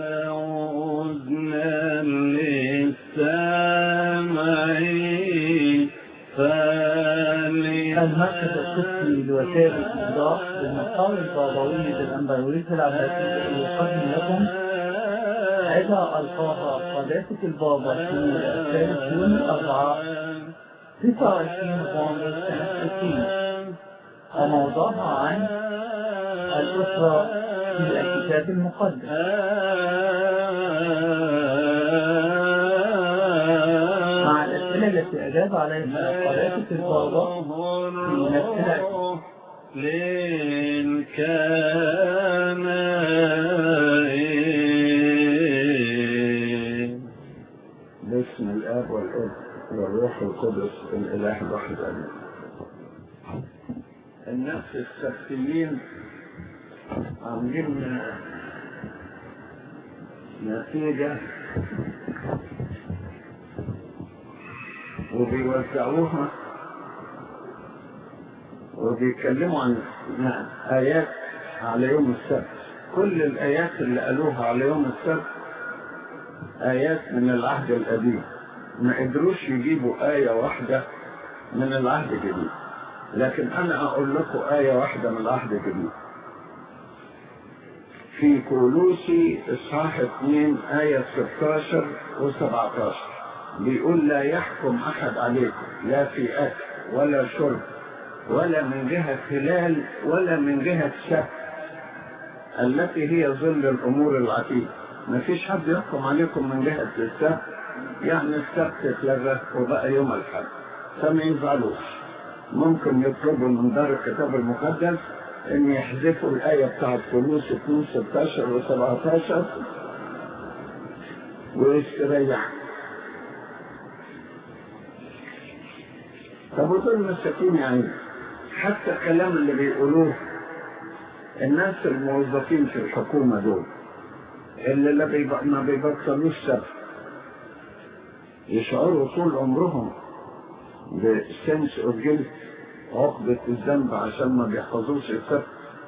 عزنا للسمع فلي المركز القسمي لوسائل الإصدار بالمقام البابوي للأنبروية العباسية يقدم لكم عظة ألقاها قداسة البابا في الثالث يوم الأربعاء 29 نوفمبر سنة 60 وموضوعها عن الأسرة في الكتاب المقدس مع الأسئلة التي أجاب عليها قداسة البابا في نفس العلم للكنائن باسم الاب والابن والروح القدس الاله الواحد امين الناس السبتيين عاملين نتيجة وبيوزعوها وبيتكلموا عن آيات على يوم السبت كل الآيات اللي قالوها على يوم السبت آيات من العهد القديم ما قدروش يجيبوا آية واحدة من العهد الجديد لكن أنا أقول لكم آية واحدة من العهد الجديد في كولوسي إصحاح 2 آية 16 و17 بيقول لا يحكم أحد عليكم لا في أكل ولا شرب ولا من جهة هلال ولا من جهة شك التي هي ظل الأمور العتيدة ما فيش حد يحكم عليكم من جهة السبت يعني السبت اتلغى وبقى يوم الحد فما يزعلوش ممكن يطلبوا من دار الكتاب المقدس ان يحذفوا الآية بتاعت كولوس 2 16 و 17 ويستريحوا طب ودول مساكين يعني حتى الكلام اللي بيقولوه الناس الموظفين في الحكومة دول اللي لا بيب- ما بيبطلوش سبت يشعروا طول عمرهم بسنس اوف جلد عقدة الذنب عشان ما بيحفظوش السبت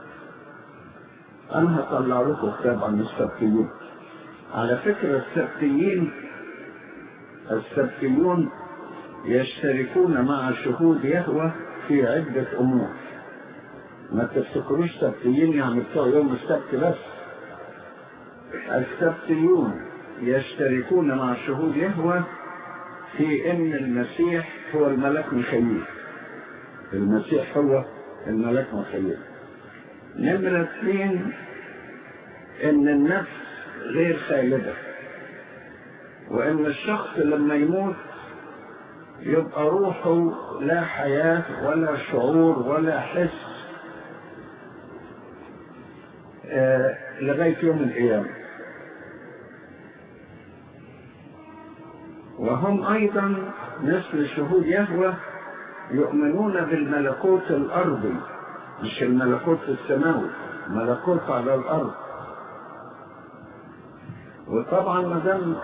انا هطلع لكم كتاب عن السبتيين على فكرة السبتيين السبتيون يشتركون مع شهود يهوى في عدة أمور ما تفتكروش سبتيين يعني بتوع يوم السبت بس السبتيون يشتركون مع شهود يهوى في ان المسيح هو الملك ميخائيل المسيح هو الملك ميخائيل نمرة اثنين ان النفس غير خالدة وان الشخص لما يموت يبقى روحه لا حياة ولا شعور ولا حس آه لغاية يوم القيامة وهم أيضا مثل شهود يهوى يؤمنون بالملكوت الأرضي مش الملكوت السماوي ملكوت على الأرض وطبعا ما دام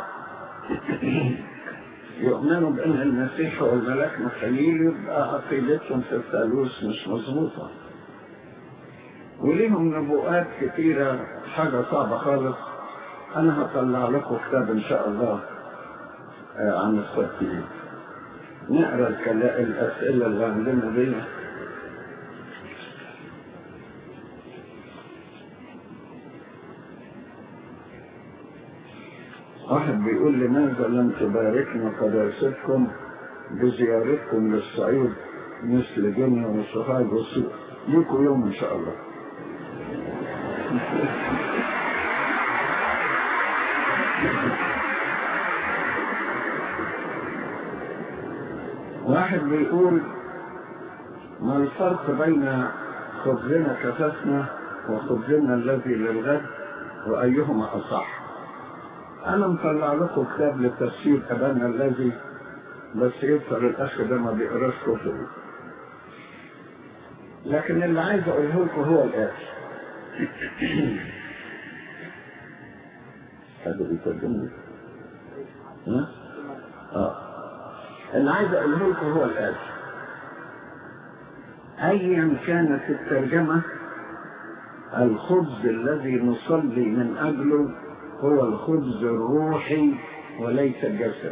يؤمنوا بأن المسيح هو الملاك مخيل يبقى عقيدتهم في الثالوث مش مظبوطة وليهم نبوءات كثيرة حاجة صعبة خالص أنا هطلع لكم كتاب إن شاء الله آه، عن السبتين نقرا الكلا- الأسئلة اللي عندنا دي واحد بيقول لماذا لم تباركنا قداستكم بزيارتكم للصعيد مثل جنة وسوهاج وسوء ليكوا يوم إن شاء الله واحد بيقول ما الفرق بين خبزنا كففنا وخبزنا الذي للغد وأيهما أصح أنا مطلع لكم كتاب لتفسير أبانا الذي بس يظهر الأخ ده ما بيقراش كتب لكن اللي عايز أقوله لكم هو الآتي هذا بيترجمني ها؟ اه اللي عايز اقوله لكم هو الآتي أيا كانت الترجمة الخبز الذي نصلي من أجله هو الخبز الروحي وليس الجسد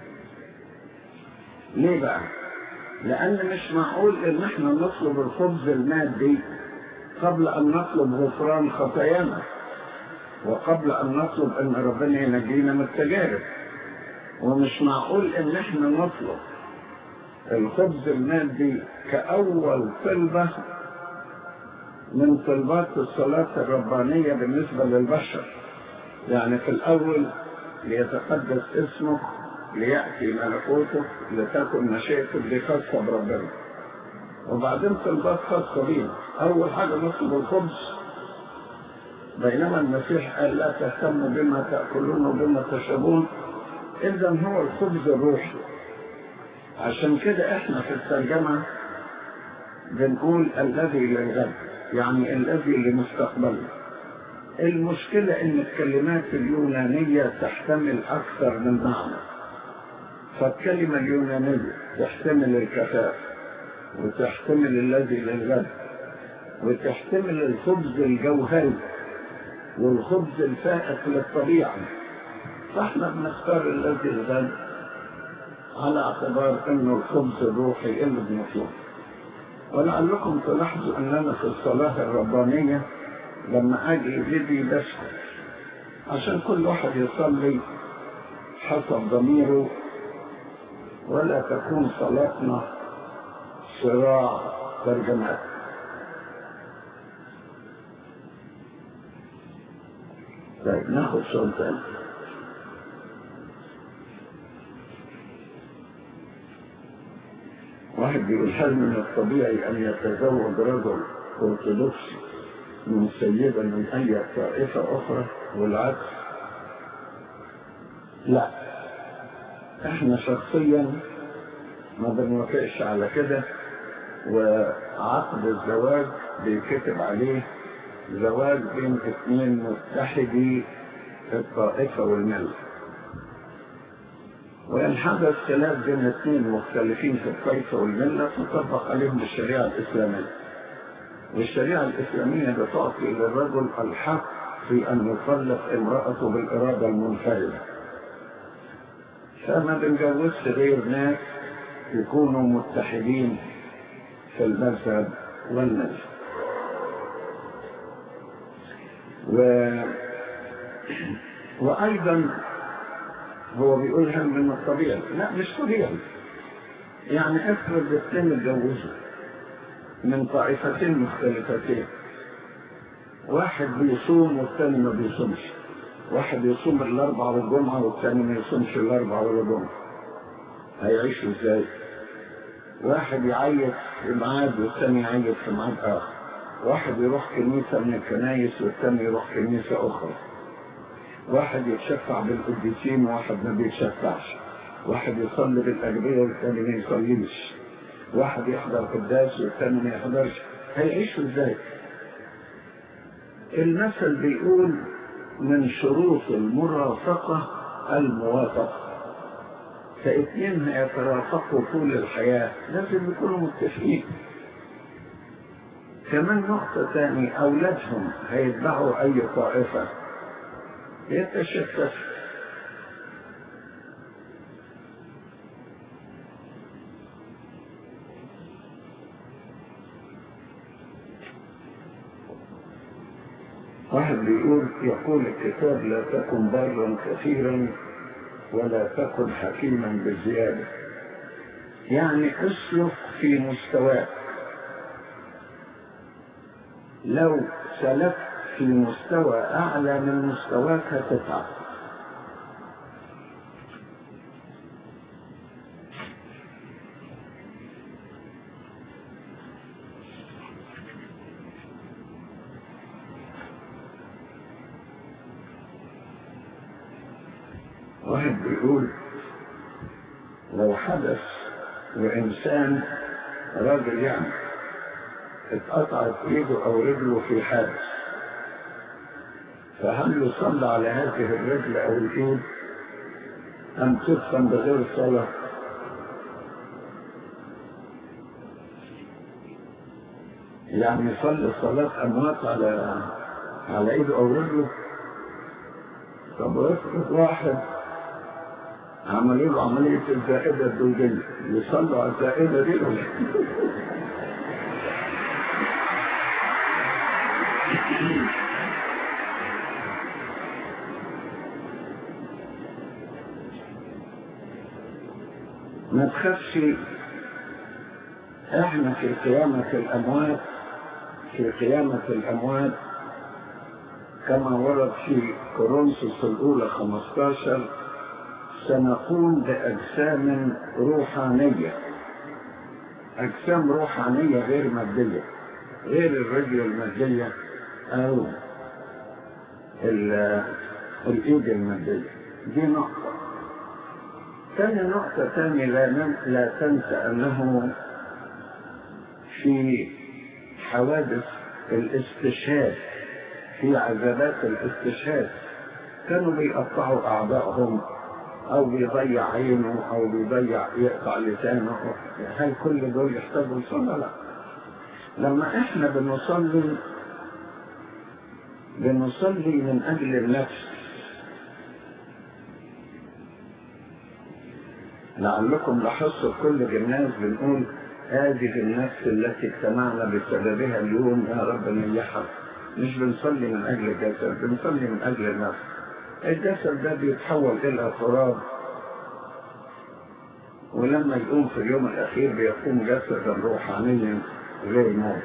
ليه بقى لان مش معقول ان احنا نطلب الخبز المادي قبل ان نطلب غفران خطايانا وقبل ان نطلب ان ربنا ينجينا من التجارب ومش معقول ان احنا نطلب الخبز المادي كاول طلبه من طلبات الصلاه الربانيه بالنسبه للبشر يعني في الاول ليتقدس اسمه ليأتي ملكوته لتكن مشيئته دي خاصة بربنا وبعدين طلبات خاصة بينا أول حاجة نطلب الخبز بينما المسيح قال لا تهتموا بما تأكلون وبما تشربون إذا هو الخبز الروحي عشان كده احنا في الترجمة بنقول الذي للغد يعني الذي لمستقبله المشكلة ان الكلمات اليونانية تحتمل اكثر من معنى فالكلمة اليونانية تحتمل الكفاء وتحتمل الذي للغد وتحتمل الخبز الجوهري والخبز الفائق للطبيعة فاحنا بنختار الذي للغد على اعتبار انه الخبز الروحي اللي بنطلبه ولعلكم تلاحظوا اننا في الصلاة الربانية لما اجي يجي بشكر عشان كل واحد يصلي حسب ضميره ولا تكون صلاتنا صراع ترجمات طيب ناخد سؤال تاني واحد بيقول هل من الطبيعي ان يتزوج رجل ارثوذكسي من سيدة من اي طائفة اخرى والعكس لا احنا شخصيا ما بنوافقش على كده وعقد الزواج بيكتب عليه زواج بين اثنين متحدي الطائفة والملة وإن حدث خلاف بين اثنين مختلفين في الطائفة والملة تطبق عليهم الشريعة الإسلامية والشريعة الإسلامية بتعطي للرجل الحق في أن يطلق امرأته بالإرادة المنفردة فما بنجوزش غير ناس يكونوا متحدين في المذهب والمذهب و... وأيضا هو بيقول هل من الطبيعي لا مش طبيعي يعني افرض اثنين اتجوزوا من طائفتين مختلفتين واحد بيصوم والثاني ما بيصومش واحد يصوم الاربعاء والجمعه والثاني ما يصومش الاربعاء ولا الجمعه هيعيشوا ازاي واحد يعيط في ميعاد والثاني يعيط في ميعاد اخر واحد يروح كنيسه من الكنايس والثاني يروح كنيسه اخرى واحد يتشفع بالقديسين وواحد ما بيتشفعش واحد يصلي بالاجبيه والثاني ما يصليش واحد يحضر قداس والثاني ما يحضرش هيعيشوا ازاي المثل بيقول من شروط المرافقة الموافقة فاثنين هيترافقوا طول الحياة لازم يكونوا متفقين كمان نقطة تاني أولادهم هيتبعوا أي طائفة يتشتت واحد بيقول يقول الكتاب لا تكن بارا كثيرا ولا تكن حكيما بزيادة يعني اسلك في مستواك لو سلكت في مستوى أعلى من مستواك هتتعب واحد بيقول لو حدث وإنسان راجل يعني اتقطعت ايده او رجله في حادث فهل يصلى على هذه الرجل او الايد ام تدفن بغير صلاة يعني يصلي صلاة اموات على على ايده او رجله طب افرض واحد عملوا له عملية الزائدة الزوجية يصلوا على الزائدة دي ولا ما تخافش احنا في قيامة الأموات في قيامة الأموات كما ورد في كورنثوس الأولى 15 سنقوم بأجسام روحانية أجسام روحانية غير مادية غير الرجل المادية أو ال- الإيد المادية دي نقطة ثاني نقطة ثانية لا, نن- لا تنسى أنه في حوادث الاستشهاد في عذابات الاستشهاد كانوا بيقطعوا أعضائهم أو بيضيع عينه أو بيضيع يقطع لسانه هل كل دول يحتاجوا صلاة؟ لا لما احنا بنصلي بنصلي من أجل النفس لعلكم لاحظتوا في كل جناز بنقول هذه النفس التي اجتمعنا بسببها اليوم يا رب نيحها مش بنصلي من أجل الجسد بنصلي من أجل النفس الجسد ده بيتحول إلى تراب ولما يقوم في اليوم الأخير بيقوم جسدا روحانيا غير موت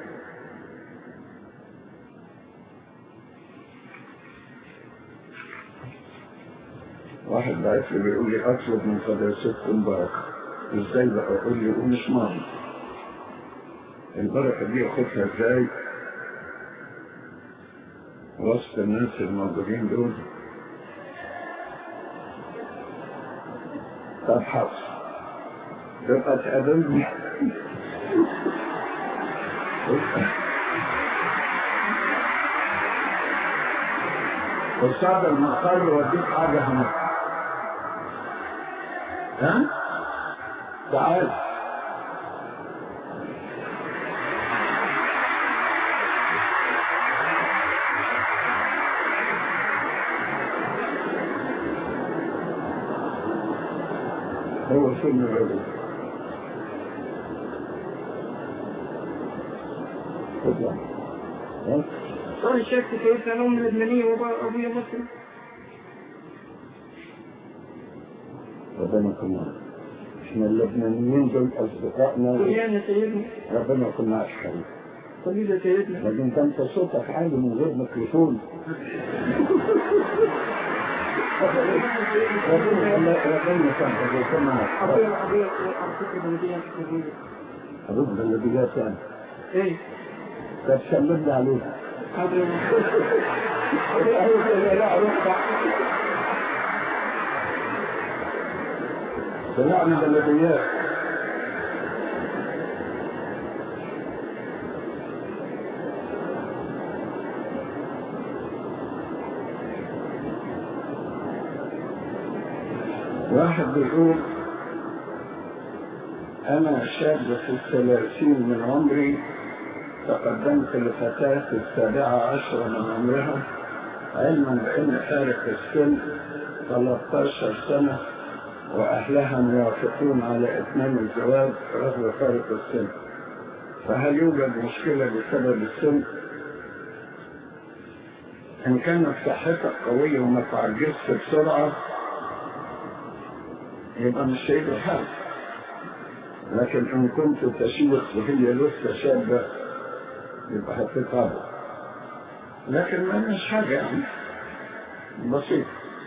واحد بعت لي بيقول لي اطلب من قداستكم بركه ازاي بقى اقول لي ومش ماضي البركه دي اخدها ازاي وسط الناس الموجودين دول طب حصل تبقى تقابلني قصاد المقر يوديك حاجة هناك ها؟ تعال هو سن الرجل تفضل ها؟ صار الشيخ كيف أنا أم لبنانية وأبويا مصري ربنا يكون احنا اللبنانيين دول اصدقائنا كلنا يا سيدنا ربنا يكون معك حبيبي حبيبي يا سيدنا لكن انت صوتك عالي من غير ميكروفون ربنا ربنا يسامحك ويكون معك أبويا أبويا أبويا بلدية حبيبي حبيب بلديات يعني إيه طب سلم لي عليك حاضر طلعنا بلديات واحد بيقول أنا شاب في الثلاثين من عمري تقدمت لفتاة السابعة عشر من عمرها علما بأن فارق السن 13 سنة وأهلها موافقون على إتمام الزواج رغم فارق السن فهل يوجد مشكلة بسبب السن؟ إن كانت صحتك قوية وما تعجزش بسرعة يبقى مش هيبقى حل لكن إن كنت تشيخ وهي لسه شابة يبقى هتتعب لكن ما مش حاجة يعني بسيط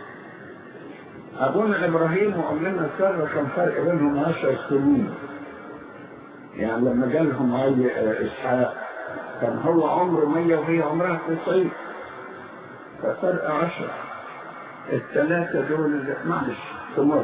أبونا إبراهيم وأمنا سارة كان فرق بينهم عشر سنين يعني لما جالهم عي إسحاق كان هو عمره مية وهي عمرها تسعين ففرق عشر الثلاثة دول معلش تمر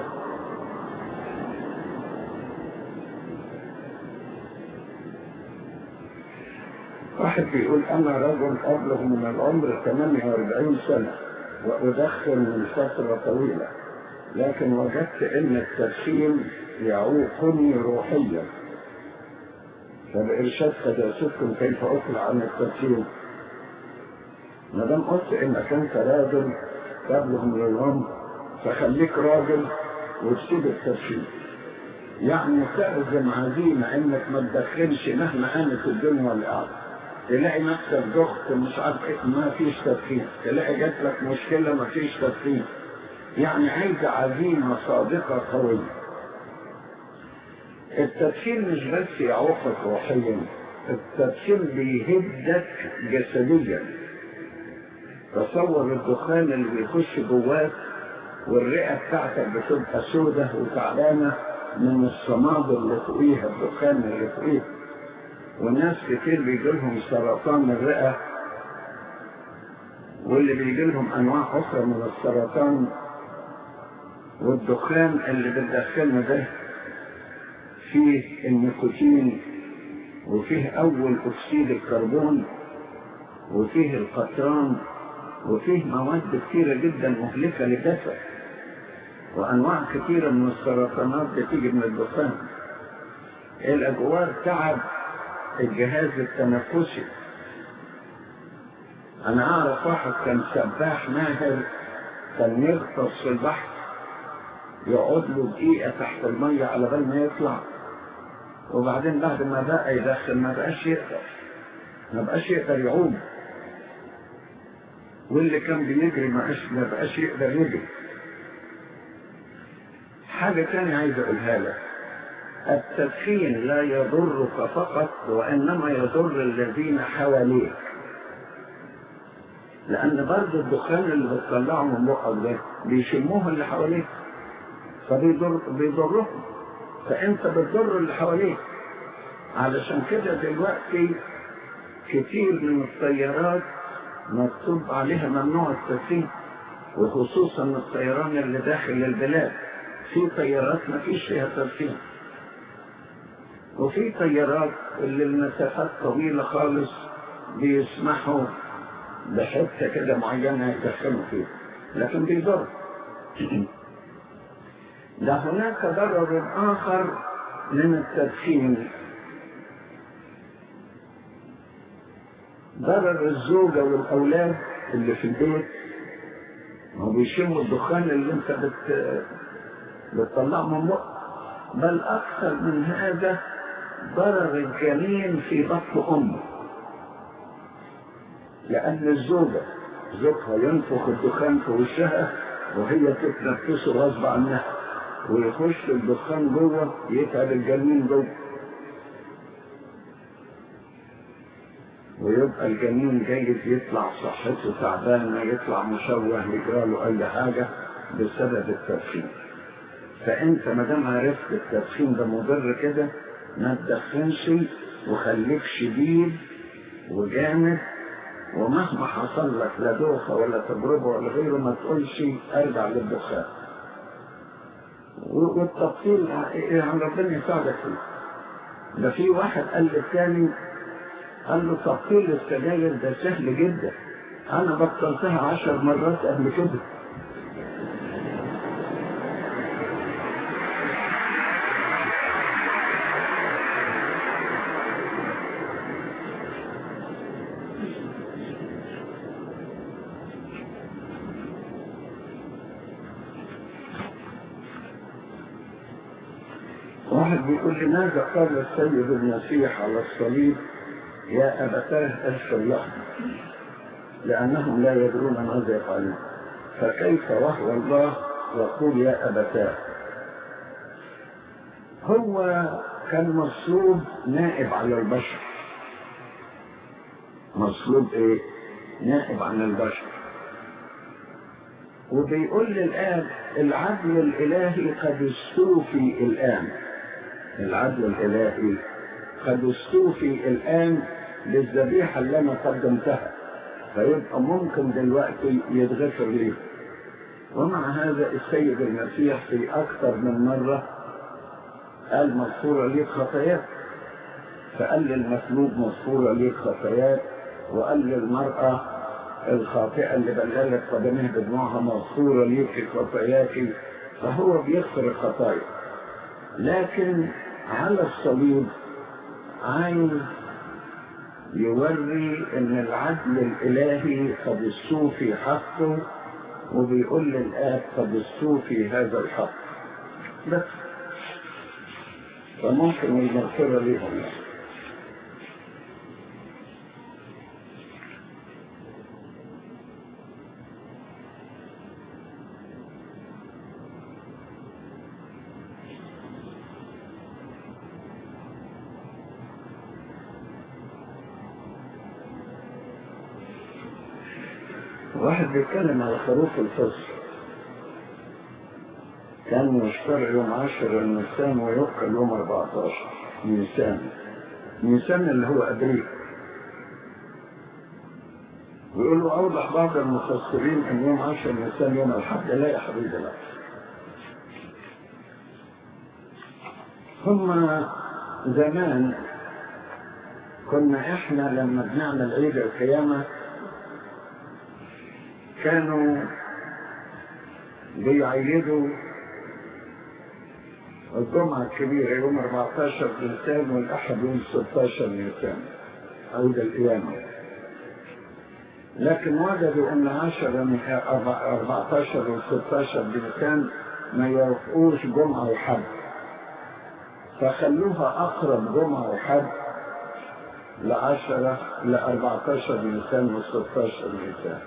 واحد بيقول أنا رجل أبلغ من العمر 48 سنة وأدخن من فترة طويلة لكن وجدت أن التدخين يعوقني روحيا فبإرشاد قداستكم كيف أقلع عن التدخين ما دام قلت إنك أنت راجل تبلغ من العمر فخليك راجل وتسيب التدخين يعني تعزم عزيمة انك ما تدخنش مهما كانت الدنيا والارض تلاقي نفسك ضغط مش عارف ايه ما فيش تدخين تلاقي جات لك مشكلة ما فيش تدخين يعني عايزة عزيمة صادقة قوية التدخين مش بس يعوقك روحيا التدخين بيهدك جسديا تصور الدخان اللي بيخش جواك والرئة بتاعتك بتبقى سودة وتعبانة من الصماد اللي فوقيها الدخان اللي فوقيها وناس كتير بيجي لهم سرطان الرئة واللي بيجي لهم أنواع أخرى من السرطان والدخان اللي بتدخلنا ده فيه النيكوتين وفيه أول أكسيد الكربون وفيه القطران وفيه مواد كثيرة جدا مهلكة للجسد وأنواع كثيرة من السرطانات بتيجي من الدخان الأجوار تعب الجهاز التنفسي أنا أعرف واحد كان سباح ماهر كان يغطس في البحر يقعد له دقيقة تحت المية على بال ما يطلع وبعدين بعد ما بقى يدخل ما بقاش يقدر ما بقاش يقدر يعوم واللي كان بيجري ما بقاش ما بقاش يقدر يجري حاجة تانية عايز أقولها لك التدخين لا يضرك فقط وإنما يضر الذين حواليك لأن برضه الدخان اللي بتطلعه من بقك ده بيشموه اللي حواليك فبيضر بيضرهم فأنت بتضر اللي حواليك علشان كده دلوقتي كتير من الطيارات مكتوب عليها ممنوع التدخين وخصوصا الطيران اللي داخل البلاد في طيارات ما فيش فيها تدخين وفي طيارات اللي المسافات طويلة خالص بيسمحوا بحتة كده معينة يدخلوا فيها لكن بيضر ده هناك ضرر آخر من التدخين ضرر الزوجة والأولاد اللي في البيت ما بيشموا الدخان اللي انت بت... بتطلعه من بقك بل أكثر من هذا ضرر الجنين في بطن أمه لأن الزوجة زوجها ينفخ الدخان في وشها وهي تتنفسه غصب عنها ويخش الدخان جوه يتعب الجنين جوه ويبقى الجنين جيد يطلع صحته تعبانة يطلع مشوه يجرى له أي حاجة بسبب التدخين فأنت ما دام عرفت التدخين ده مضر كده ما تدخنش وخليك شديد وجامد ومهما حصل لك لا دوخة ولا تجربة ولا غيره ما تقولش ارجع للدخان والتفصيل يعني ربنا يساعدك فيه ده في واحد قال للثاني قال له تفصيل السجاير ده سهل جدا انا بطلتها عشر مرات قبل كده واحد بيقول لماذا قال السيد المسيح على الصليب يا أبتاه أغفر لهم لأنهم لا يدرون ماذا يفعلون فكيف وهو الله يقول يا أبتاه هو كان مصلوب نائب على البشر مصلوب ايه نائب عن البشر وبيقول للآب العدل الإلهي قد استوفي الآن العدل الإلهي قد استوفي الآن بالذبيحة اللي أنا قدمتها فيبقى ممكن دلوقتي يتغفر ليه ومع هذا السيد المسيح في أكثر من مرة قال مغفورة ليك خطاياك فقال للمسلوب مغفورة ليك خطاياك وقال للمرأة الخاطئة اللي بللت قدمها بدموعها مغفورة ليك خطاياك فهو بيغفر الخطايا لكن على الصليب عايز يوري ان العدل الالهي قد استوفي حقه وبيقول للآب قدستوه في هذا الحق بس فممكن المغفرة ليهم يعني. واحد بيتكلم على خروف الفصل كان يشترى يوم عشر نيسان ويؤكل يوم 14 نيسان نيسان اللي هو أبريل ويقول له أوضح بعض المفسرين أن يوم عشر نيسان يوم الحد لا يا حبيبي لا ثم زمان كنا احنا لما بنعمل عيد القيامه كانوا بيعيدوا الجمعة الكبيرة يوم 14 نيسان والأحد يوم 16 نيسان عيد القيامة لكن وجدوا أن 10 14 و 16 نيسان ما يوافقوش جمعة وحد فخلوها أقرب جمعة وحد لعشرة ل 14 نيسان و 16 نيسان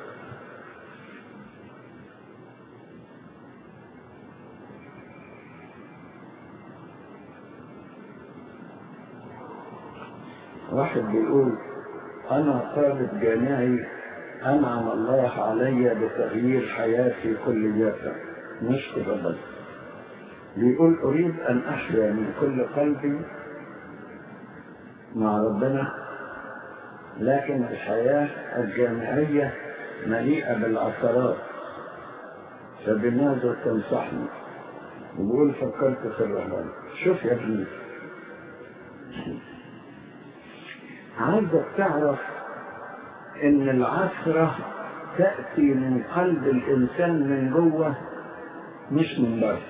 واحد بيقول أنا طالب جامعي أنعم الله علي بتغيير حياتي كلية مش كده بس بيقول أريد أن أحيا من كل قلبي مع ربنا لكن الحياة الجامعية مليئة بالعثرات فبماذا تنصحني؟ بيقول فكرت في الرهبان شوف يا ابني عايزك تعرف ان العثرة تأتي من قلب الانسان من جوه مش من بره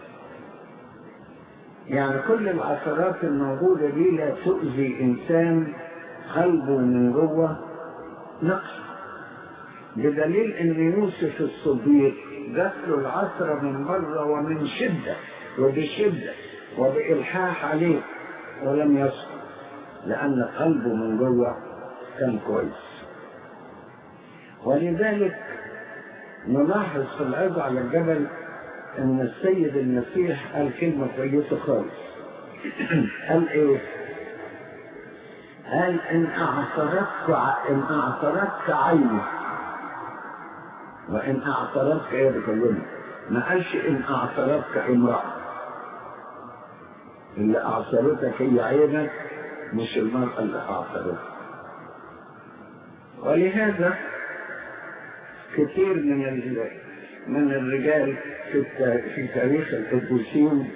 يعني كل العثرات الموجودة دي لا تؤذي انسان قلبه من جوه نقص بدليل ان يوسف الصديق جات له العثرة من بره ومن شدة وبشدة وبإلحاح عليه ولم يسقط لأن قلبه من جوه كان كويس ولذلك نلاحظ في العظة على الجبل أن السيد المسيح قال كلمة كويسة خالص قال إيه؟ قال إن أعترضت إن أعترضت عيني وإن أعترضت إيه بكلمة ما قالش إن أعترضت امرأة اللي أعترضتك هي عينك مش المرأة اللي أعترضت ولهذا كثير من من الرجال في في تاريخ القديسين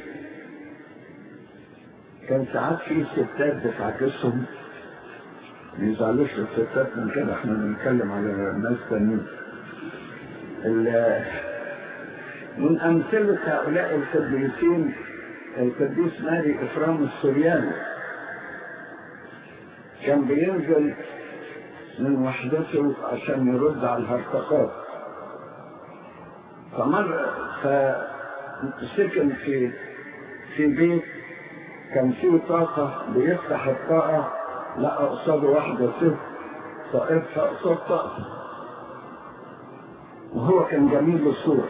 كان ساعات في ستات بتعكسهم ما يزعلوش الستات من كده احنا بنتكلم على ناس تانيين من أمثلة هؤلاء القديسين القديس ماري إفرام السورياني كان بينزل من وحدته عشان يرد على الهرطقات فمر فسكن في في بيت كان فيه طاقة بيفتح الطاقة لقى قصاده واحدة ست طاقتها قصاد طاقة وهو كان جميل الصورة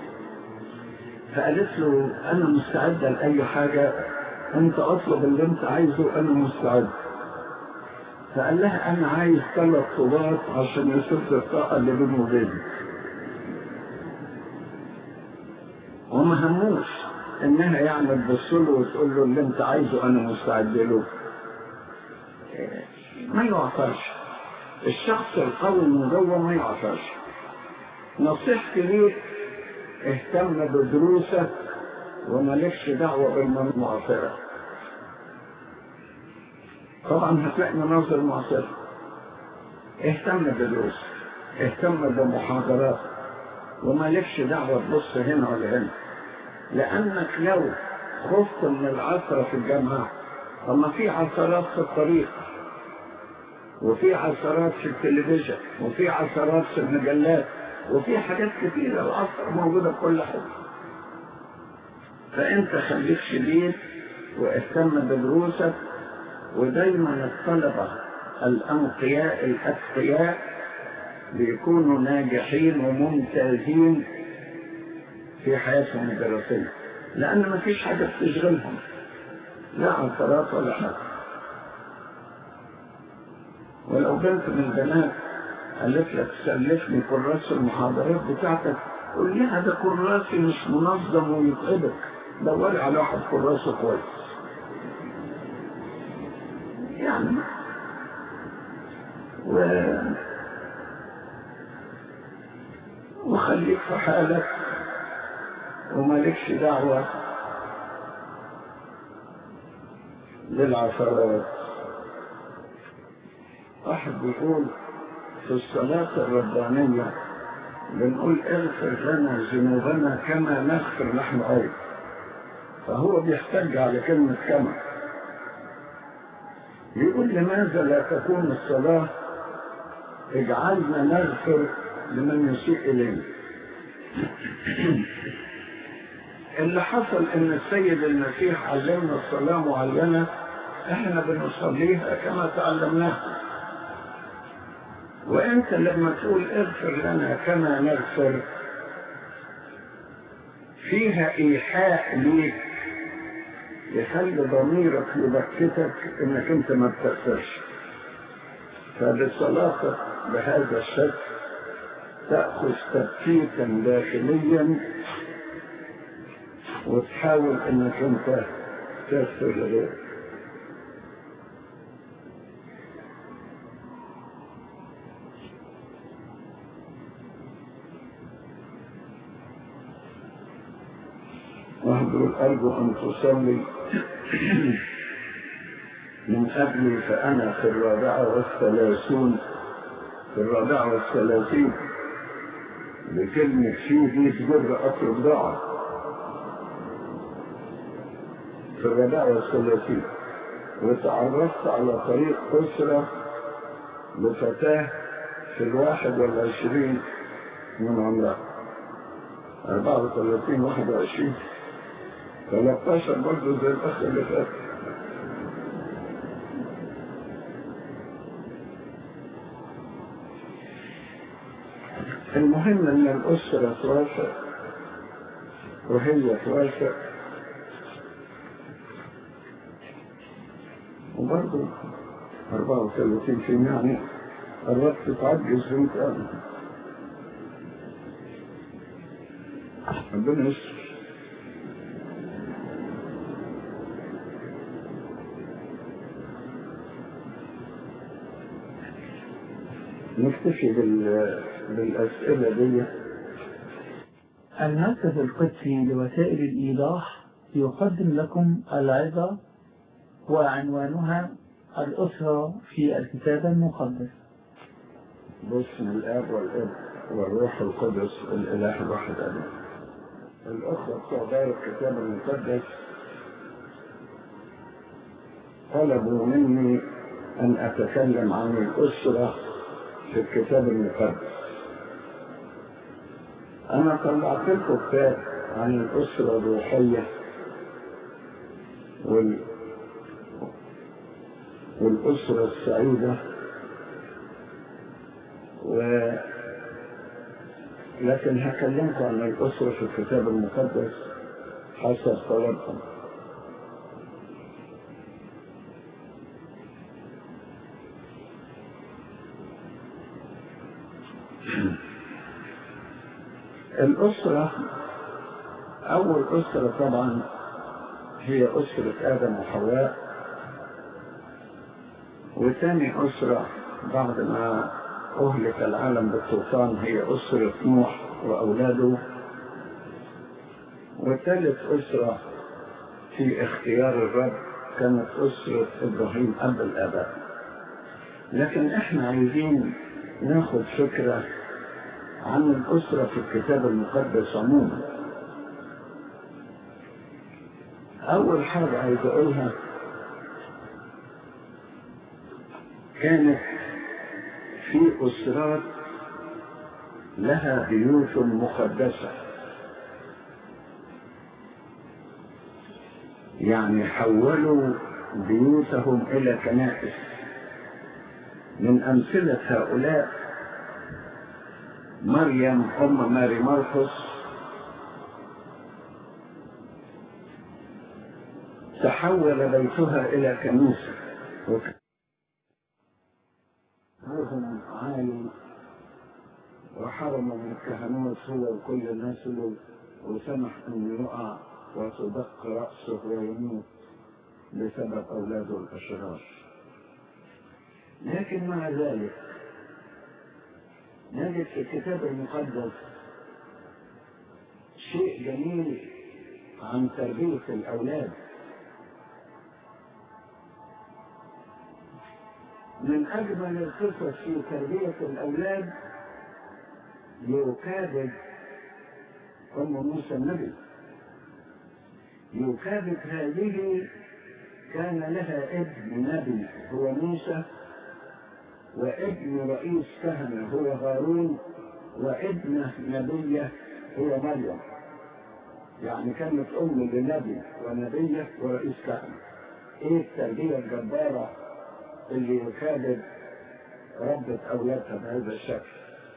فقالت له أنا مستعدة لأي حاجة أنت أطلب اللي أنت عايزه أنا مستعد فقال لها أنا عايز ثلاث طوبات عشان يسد الطاقة اللي بيني وبينك وما هموش إنها يعني تبص له وتقول له اللي أنت عايزه أنا مستعد له ما يعطرش الشخص القوي من جوه ما يعطرش نصيحتي ليك اهتم بدروسك ومالكش دعوة بالمعصرة طبعا هتلاقي مناظر معصرة اهتم بدروسك اهتم بمحاضرات ومالكش دعوة تبص هنا ولا هنا لأنك لو خفت من العثرة في الجامعة طب ما في عثرات في الطريق وفي عثرات في التلفزيون وفي عثرات في المجلات وفي حاجات كتيرة العصر موجودة في كل حاجة فأنت خليك شديد واهتم بدروسك ودايما الطلبة الأنقياء الأتقياء بيكونوا ناجحين وممتازين في حياتهم الدراسية لأن ما فيش حاجة بتشغلهم لا عثرات ولا حاجة ولو بنت من البنات قالت لك سلفني كراس المحاضرات بتاعتك قول لها ده كراسي مش منظم ويتعبك دوري على واحد كراسه كويس يعني و... وخليك في حالك ومالكش دعوة بالعثرات واحد بيقول في الصلاة الربانية بنقول اغفر لنا ذنوبنا كما نغفر نحن أيضا فهو بيحتج على كلمة كما يقول لماذا لا تكون الصلاة اجعلنا نغفر لمن يسيء إلينا اللي حصل ان السيد المسيح علمنا الصلاة معينة احنا بنصليها كما تعلمناها وانت لما تقول اغفر لنا كما نغفر فيها ايحاء ليك يخلي ضميرك يبكتك انك انت ما بتغفرش فبصلاتك بهذا الشكل تأخذ تبكيتا داخليا وتحاول انك انت تغفر لغيرك واحد يقول أرجو أن تصلي من أجلي فأنا في الرابعة والثلاثون في الرابعة والثلاثين بكلمة في دي تجر أطلب دعاء في الرابعة والثلاثين وتعرفت على طريق أسرة لفتاة في الواحد والعشرين من عمرها أربعة وثلاثين واحد وعشرين 13 برضه زي الأخ اللي فات المهم ان الاسرة توافق وهي توافق وبرضه 34 في يعني قربت تعجز وانت ربنا يستر نكتفي بال... بالأسئلة دي المركز القدسي لوسائل الإيضاح يقدم لكم العظة وعنوانها الأسرة في الكتاب المقدس باسم الآب والابن والروح القدس الإله الواحد آمين الأخوة بتوع دار الكتاب المقدس طلبوا مني أن أتكلم عن الأسرة في الكتاب المقدس أنا طلعت لكم كتاب عن الأسرة الروحية وال... والأسرة السعيدة و... لكن هكلمكم عن الأسرة في الكتاب المقدس حسب طلبكم الأسرة أول أسرة طبعا هي أسرة آدم وحواء وثاني أسرة بعد ما أهلك العالم بالطوفان هي أسرة نوح وأولاده وثالث أسرة في اختيار الرب كانت أسرة إبراهيم أب الآباء لكن إحنا عايزين ناخد فكرة عن الأسرة في الكتاب المقدس عموما أول حاجة عايز أقولها كانت في أسرات لها بيوت مقدسة يعني حولوا بيوتهم إلى كنائس من أمثلة هؤلاء مريم أم ماري مرقس تحول بيتها إلى كنيسة وكان عالي وحرم من الكهنوت هو وكل الناس له وسمح أن يقع وتدق رأسه ويموت بسبب أولاده الأشرار لكن مع ذلك نجد في الكتاب المقدس شيء جميل عن تربية الأولاد من أجمل القصص في تربية الأولاد يكابد أم موسى النبي يكابد هذه كان لها ابن نبي هو موسى وابن رئيس كهنة هو هارون وابنه نبية هو مريم يعني كانت أم لنبي ونبية ورئيس كهنة ايه التربية الجبارة اللي يكابد ربة أولادها بهذا الشكل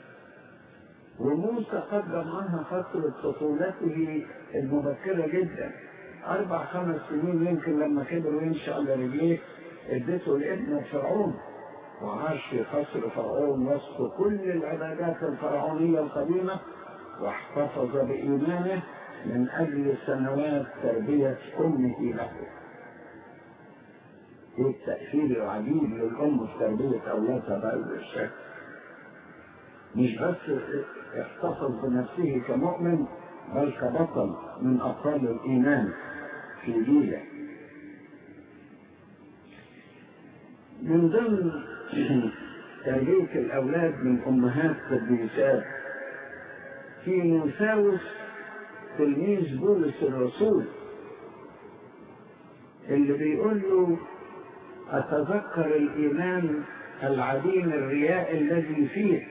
وموسى قدم عنها فترة طفولته المبكرة جدا أربع خمس سنين يمكن لما كبر ويمشي على رجليه اديته لابن فرعون وعاش في قصر فرعون وسط كل العبادات الفرعونية القديمة واحتفظ بإيمانه من أجل سنوات تربية أمه له. ايه التأثير العجيب للأم في تربية أولادها بهذا الشكل. مش بس احتفظ بنفسه كمؤمن بل كبطل من أبطال الإيمان في جيله. من ضمن تربية الأولاد من أمهات قديسات في نوساوس تلميذ بولس الرسول اللي بيقول له أتذكر الإيمان العديم الرياء الذي فيك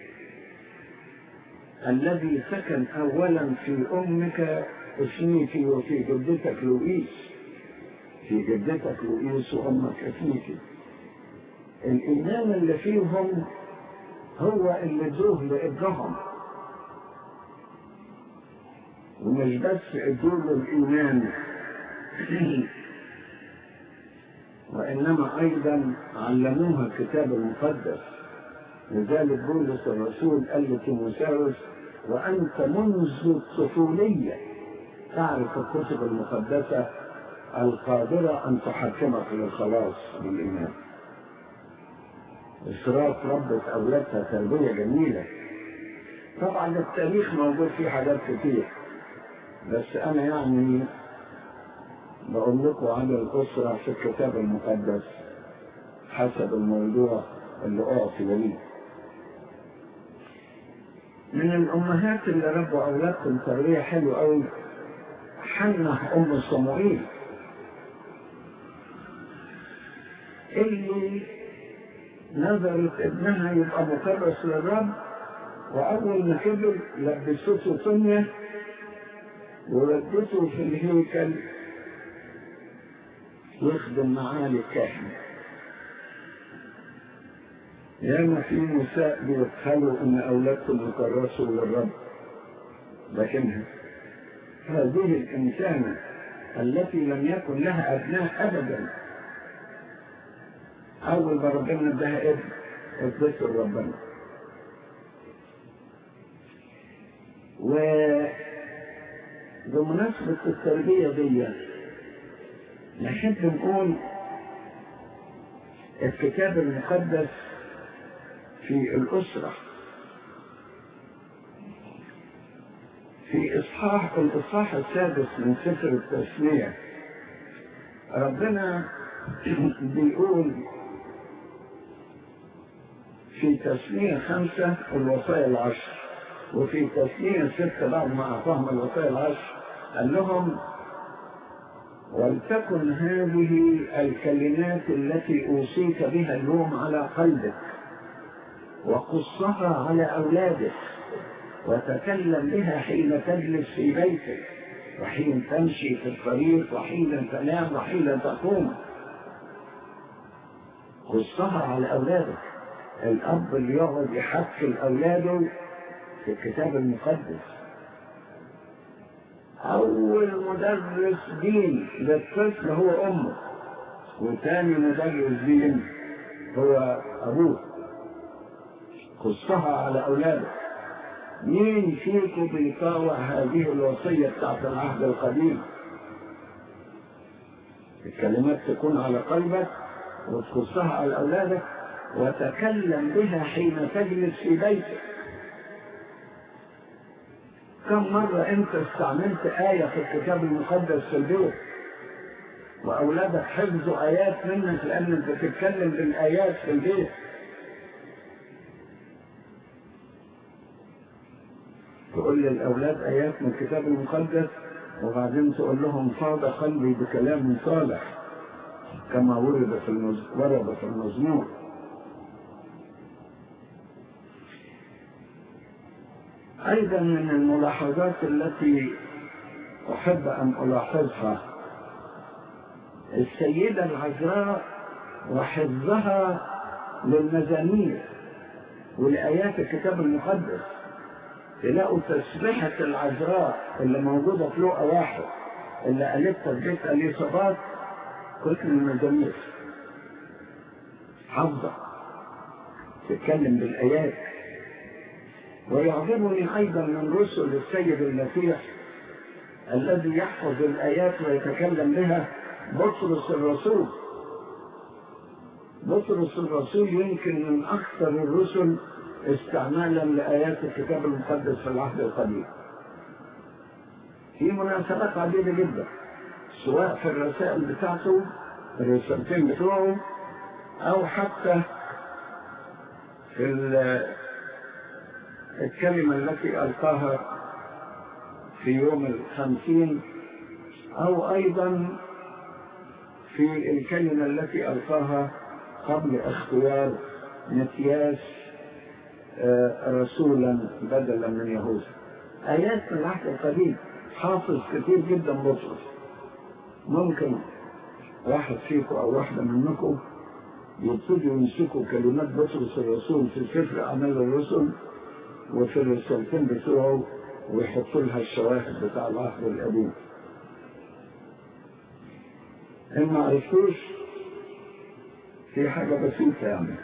الذي سكن أولا في أمك اسميتي وفي جدتك لوئيس في جدتك لوئيس وأمك اسميتي الإيمان اللي فيهم هو اللي ادوه لابنهم ومش بس ادوه الإيمان وإنما أيضا علموها الكتاب المقدس لذلك بولس الرسول قال لتيموساوس وأنت منذ الطفولية تعرف الكتب المقدسة القادرة أن تحكمك للخلاص بالإيمان إشراف ربة أولادها تربية جميلة طبعا التاريخ موجود فيه حاجات كتير بس أنا يعني بقول لكم على الأسرة في الكتاب المقدس حسب الموضوع اللي أعطي ليه من الأمهات اللي ربوا أولادهم تربية حلوة أوي حنة أم صموئيل اللي نظرت ابنها يبقى مكرس للرب وأول ما كبر لبسته طنية وردته في الهيكل يخدم معالي الكاهن ياما في نساء بيتخلوا ان اولادهم يكرسوا للرب لكن هذه الانسانه التي لم يكن لها ابناء ابدا اول ما ربنا اداها ابن ادته لربنا وبمناسبة التربية دي نحب نقول الكتاب المقدس في الأسرة في إصحاح الإصحاح السادس من سفر التسمية ربنا بيقول في تسمية خمسة الوصايا العشر وفي تسمية ستة بعد ما أعطاهم الوصايا العشر قال لهم ولتكن هذه الكلمات التي أوصيك بها اليوم على قلبك وقصها على أولادك وتكلم بها حين تجلس في بيتك وحين تمشي في الطريق وحين تنام وحين تقوم قصها على أولادك الأب اللي يقعد يحفل أولاده في الكتاب المقدس أول مدرس دين للطفل هو أمه وثاني مدرس دين هو أبوه قصها على أولادك مين فيكم بيطاوع هذه الوصية بتاعت العهد القديم الكلمات تكون على قلبك وتقصها على أولادك وتكلم بها حين تجلس في بيتك كم مرة أنت استعملت آية في الكتاب المقدس في البيت وأولادك حفظوا آيات منك لأنك بتتكلم بالآيات في البيت تقول للأولاد آيات من الكتاب المقدس وبعدين تقول لهم صاد قلبي بكلام صالح كما ورد في المز... ورد في المزمور أيضا من الملاحظات التي أحب أن ألاحظها السيدة العذراء وحفظها للمزامير ولآيات الكتاب المقدس تلاقوا تسبيحة العذراء اللي موجودة في لقا واحد اللي قالتها في بيت اليصابات كل من المزامير حافظة تتكلم بالآيات ويعجبني أيضا من رسل السيد المسيح الذي يحفظ الآيات ويتكلم بها بطرس الرسول بطرس الرسول يمكن من أكثر الرسل استعمالا لآيات الكتاب المقدس في العهد القديم في مناسبات عديدة جدا سواء في الرسائل بتاعته الرسالتين بتوعه أو حتى في الكلمة التي ألقاها في يوم الخمسين أو أيضا في الكلمة التي ألقاها قبل اختيار متياس رسولا بدلا من يهوذا آيات من العهد القديم حافظ كثير جدا بطرس ممكن واحد فيكم أو واحدة منكم يبتدوا يمسكوا كلمات بطرس الرسول في سفر أعمال الرسل وفي الرسالتين بتوعه ويحطوا لها الشواهد بتاع العهد القديم إن ما عرفتوش في حاجة بسيطة يعني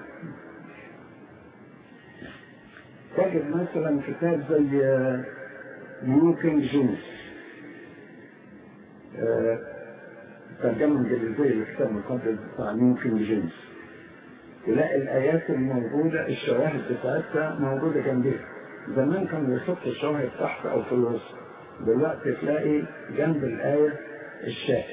تجد مثلا كتاب زي نيو كينج جيمس ترجمة انجليزية للكتاب المقدس بتاع نيو كينج جيمس تلاقي الآيات الموجودة الشواهد بتاعتها موجودة جنبها زمان كانوا يحطوا الشواهد تحت أو في الوسط دلوقتي تلاقي جنب الآية الشاهد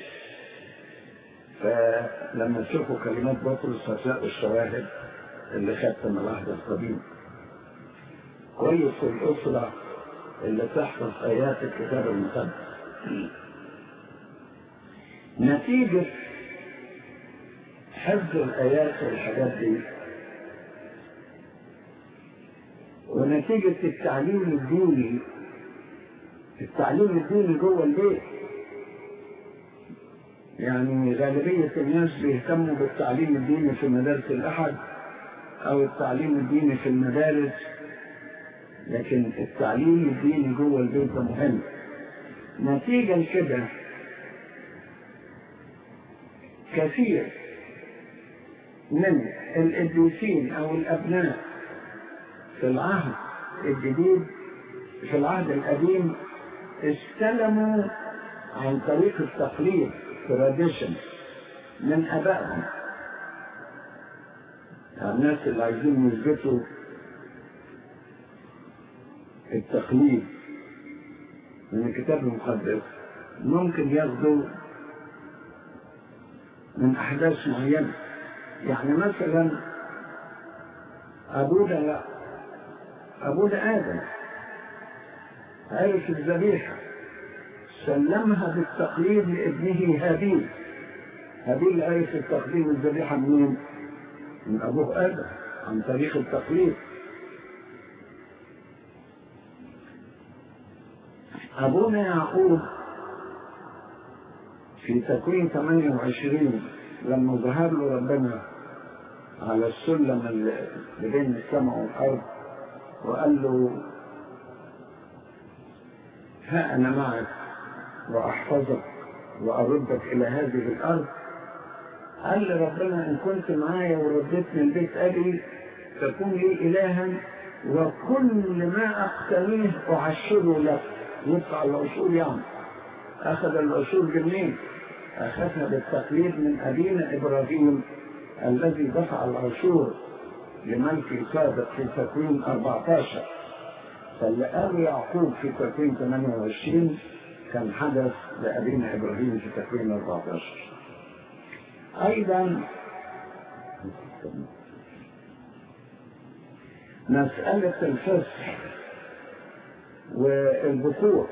فلما تشوفوا كلمات بطرس هتلاقوا الشواهد اللي خدت من العهد القديم كويس الأسرة اللي تحفظ آيات الكتاب المقدس نتيجة حفظ الآيات والحاجات دي ونتيجة التعليم الديني التعليم الديني جوه البيت يعني غالبية الناس بيهتموا بالتعليم الديني في مدارس الأحد أو التعليم الديني في المدارس لكن التعليم الديني جوه البيت ده مهم نتيجة لكده كثير من القديسين او الابناء في العهد الجديد في العهد القديم استلموا عن طريق التقليد تراديشن من ابائهم يعني الناس اللي عايزين يثبتوا التقليد من الكتاب المقدس ممكن ياخدوا من احداث معينه يعني مثلا أبونا أبونا آدم عرف الذبيحة سلمها بالتقليد لابنه هابيل هابيل عرف التقديم الذبيحة منين؟ من أبوه آدم عن طريق التقليد أبونا يعقوب في تكوين 28 لما ظهر له ربنا على السلم اللي بين السماء والأرض وقال له ها أنا معك وأحفظك وأردك إلى هذه الأرض قال لي ربنا إن كنت معايا وردتني لبيت أبي تكون لي إلها وكل ما أقتنيه أعشره لك يدفع العشور يعني أخذ العشور منين؟ أخذها بالتقليد من أبينا إبراهيم الذي دفع العشور لملك صادق في تكوين 14 فاللي قال يعقوب في تكوين 28 كان حدث لأبينا إبراهيم في تكوين 14 أيضا مسألة الفسح والبكور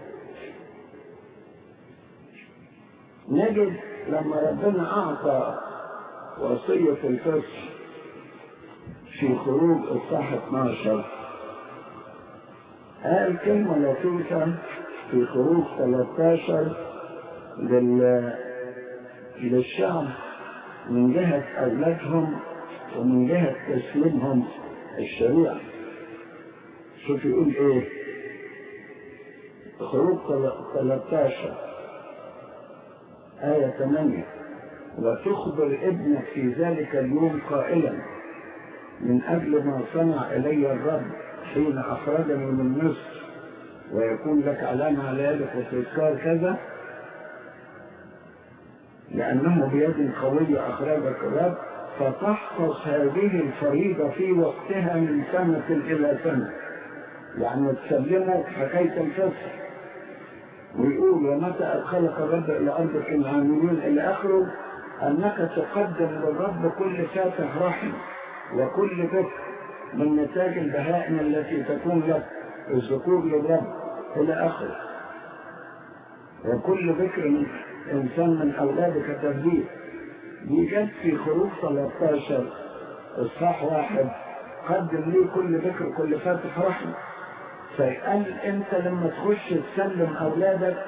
نجد لما ربنا أعطى وصية الفسح في خروج الصح 12 قال كلمة لطيفة في خروج 13 لل... للشعب من جهة أولادهم ومن جهة تسليمهم الشريعة شوف يقول ايه خروج 13 آية 8 وتخبر ابنك في ذلك اليوم قائلا من أجل ما صنع إلي الرب حين أخرجني من مصر ويكون لك علامة على يدك وتذكار كذا لأنه بيد قوية أخرجك الرب فتحفظ هذه الفريضة في وقتها من سنة إلى سنة يعني تسلمه حكاية الفسح ويقول ومتى أدخلك الرب إلى أرضك العاملين إلى آخره أنك تقدم للرب كل فاتح رحم وكل ذكر من نتاج البهائم التي تكون لك الذكور للرب إلى آخره وكل ذكر من إنسان من أولادك تهديد دي جت في خروج 13 إصحاح واحد قدم لي كل ذكر كل فاتح رحم فقال أنت لما تخش تسلم أولادك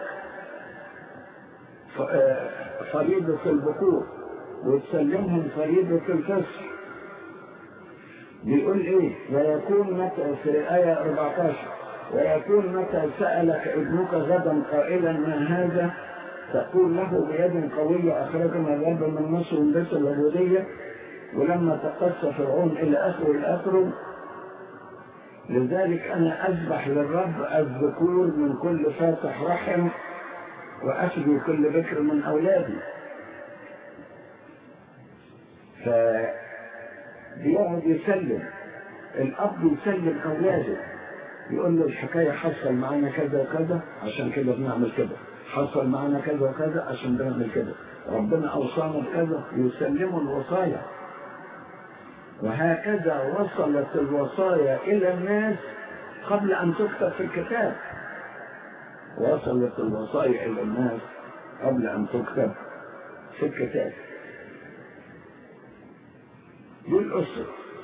فريضة البكور وتسلمهم فريضة الفسح بيقول ايه ويكون متى في آية 14 ويكون متى سألك ابنك غدا قائلا ما هذا تقول له بيد قوية أخرجنا الرب من مصر من بيت العبودية ولما تقصى فرعون إلى آخره إلى آخره لذلك أنا أذبح للرب الذكور من كل فاتح رحم وأفدي كل ذكر من أولادي فبيقعد يسلم الأب يسلم أولاده يقول له الحكاية حصل معانا كذا وكذا عشان كده بنعمل كده حصل معانا كذا وكذا عشان بنعمل كده ربنا أوصانا بكذا يسلموا الوصايا وهكذا وصلت الوصايا إلى الناس قبل أن تكتب في الكتاب وصلت الوصايا إلى الناس قبل أن تكتب في الكتاب دي الأسرة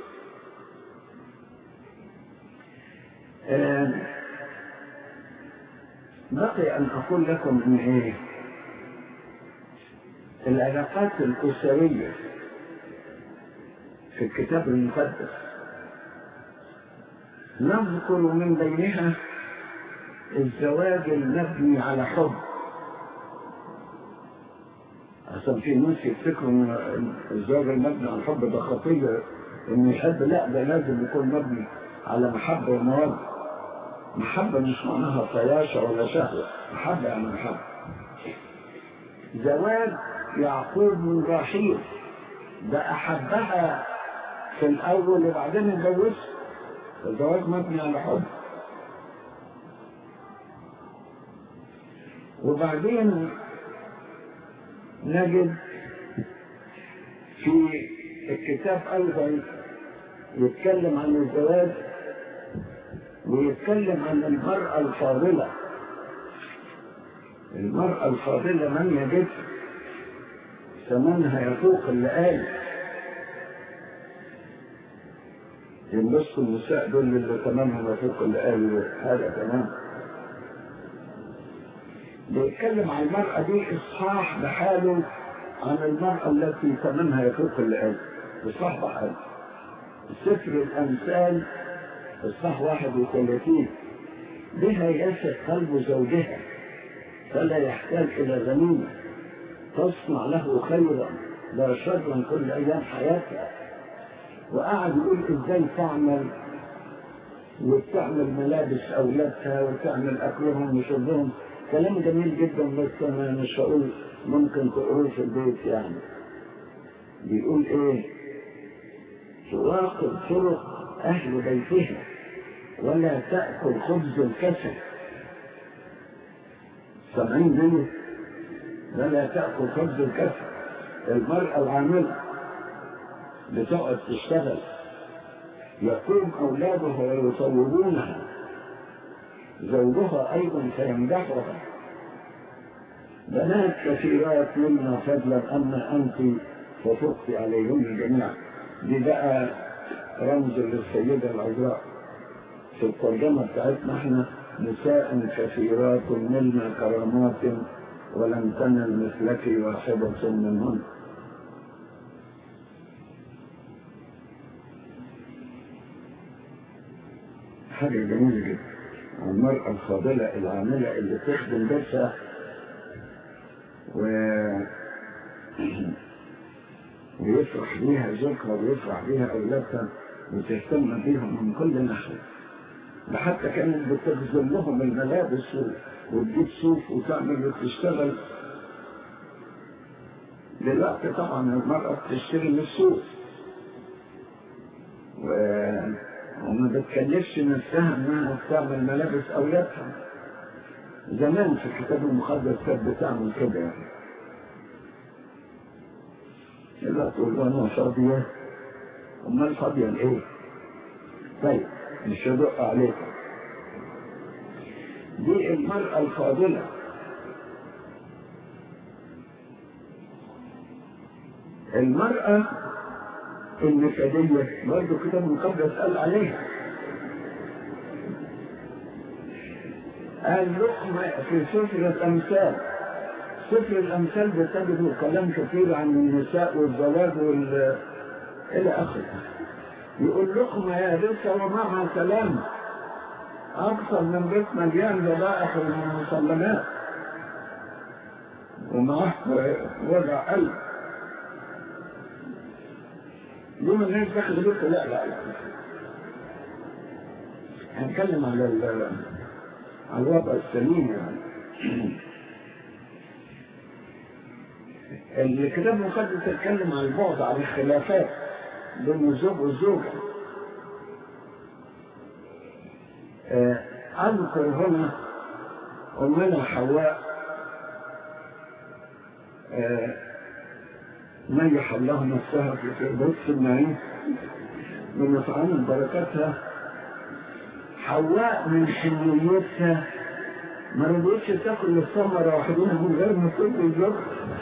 بقي أن أقول لكم إن إيه العلاقات الأسرية في الكتاب المقدس نذكر من بينها الزواج المبني على حب عشان في ناس يفتكروا ان الزواج المبني على الحب ده خطيه انه يحب لا ده لازم يكون مبني على محبه ومواد محبه مش معناها طياشه ولا شهوه محبه يعني محبه زواج يعقوب من رحيل ده احبها في الاول وبعدين اتجوزها الزواج مبني على حب وبعدين نجد في الكتاب أيضا يتكلم عن الزواج ويتكلم عن المرأة الفاضلة المرأة الفاضلة من يجد ثمنها يفوق اللي قال ينبسطوا النساء دول اللي ثمنهم يفوق اللي قال هذا تمام يتكلم عن المرأة دي إصحاح بحاله عن المرأة التي ثمنها يفوق الآية إصحاح بحاله سفر الأمثال إصحاح 31 بها يسر قلب زوجها فلا يحتاج إلى غنيمة تصنع له خيرا لا شرا كل أيام حياتها وقعد يقول إزاي تعمل وتعمل ملابس أولادها وتعمل أكلهم وشربهم كلام جميل جدا بس أنا مش هقول ممكن تقروه في البيت يعني بيقول إيه تراقب طرق أهل بيتها ولا تأكل خبز الكسل سامعين دي ولا تأكل خبز الكسل المرأة العاملة بتقعد تشتغل يقوم أولادها ويصورونها زوجها أيضا سيمدحها بنات كثيرات منا فضلا أما أنت ففقت عليهن جميعا دي بقى رمز للسيدة العذراء في الترجمة بتاعتنا احنا نساء كثيرات منا كرامات ولم تنل مثلك واحدة منهن حاجة جميلة جدا المرأة الفاضلة العاملة اللي تخدم بيتها و... ويفرح بيها زوجها ويفرح بيها أولادها وتهتم بيهم من كل ناحية ده حتى كانت بتخزن لهم الملابس و... وتجيب صوف وتعمل وتشتغل دلوقتي طبعا المرأة بتشتري من السوق و... وما بتكلفش نفسها انها تعمل ملابس اولادها زمان في الكتاب المقدس كانت بتعمل كده يعني لا تقول انا فاضية امال فاضية لايه طيب مش هدق عليكم دي المرأة الفاضلة المرأة النكدية برضه كتاب المقدس قال عليها قال لقمة في سفر الأمثال سفر الأمثال بتجدوا كلام كثير عن النساء والزواج وال إلى آخره يقول لقمة يا ريت ومعها سلام أكثر من بيت مليان ذبائح ومسلمات ومعه وجع قلب يوم الناس داخل بيت لا لا لا هنتكلم على ال على الوضع السليم يعني الكتاب المقدس يتكلم عن البعد عن الخلافات بين الزوج والزوجة أذكر هنا أمنا حواء نجح الله نفسها في فردوس النعيم من أطعام بركاتها حواء من حنيتها ما رضيتش تاكل الثمرة وحدها من غير ما تاكل الزوج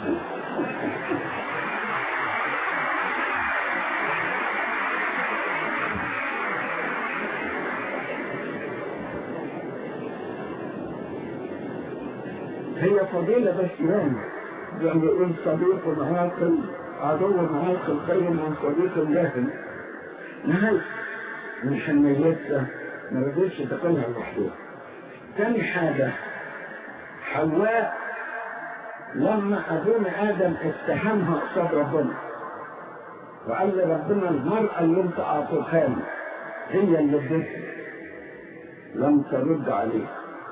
هي فضيلة بس يعني زي ما يقول صديق عاقل عدو عاقل خير من صديق جاهل نهاية من حنيتها ما رضيتش تاكلها لوحدها تاني حاجة حواء لما أبونا آدم اتهمها قصاد ربنا وقال لربنا المرأة اللي انت أعطيتها لي هي اللي اديتني لم ترد عليه